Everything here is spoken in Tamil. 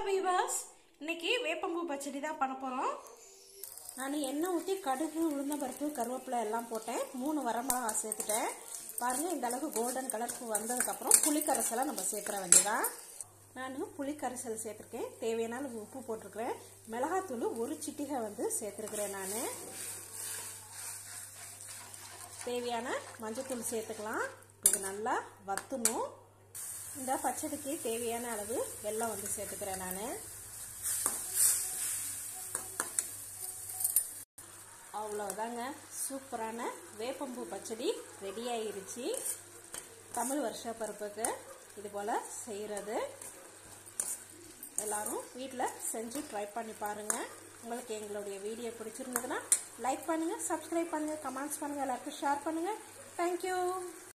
வீவர்ஸ் இன்னைக்கு வேப்பம்பூ பச்சடி தான் பண்ண போகிறோம் நான் எண்ணெய் ஊற்றி கடுகு உளுந்தம்பருப்பு கருவேப்பிலை எல்லாம் போட்டேன் மூணு வரமிளகா சேர்த்துட்டேன் பாருங்கள் இந்த அளவுக்கு கோல்டன் கலருக்கு வந்ததுக்கப்புறம் புளிக்கரைசலை நம்ம சேர்த்துற வேண்டியதான் நான் புளிக்கரைசல் சேர்த்துருக்கேன் தேவையான அளவு உப்பு போட்டிருக்கிறேன் மிளகாத்தூள் ஒரு சிட்டிகை வந்து சேர்த்துருக்கிறேன் நான் தேவையான மஞ்சத்தூள் சேர்த்துக்கலாம் இது நல்லா வத்தணும் இந்த பச்சடிக்கு தேவையான அளவு வெல்லம் வந்து சேர்த்துக்கிறேன் நான் அவ்வளோதாங்க சூப்பரான வேப்பம்பூ பச்சடி ரெடி ஆயிருச்சு தமிழ் வருஷ பருப்புக்கு இது போல் செய்கிறது எல்லாரும் வீட்டில் செஞ்சு ட்ரை பண்ணி பாருங்கள் உங்களுக்கு எங்களுடைய வீடியோ பிடிச்சிருந்ததுன்னா லைக் பண்ணுங்கள் சப்ஸ்கிரைப் பண்ணுங்கள் கமெண்ட்ஸ் பண்ணுங்கள் எல்லாருக்கும் ஷேர் பண்ணுங்கள் தேங்க்யூ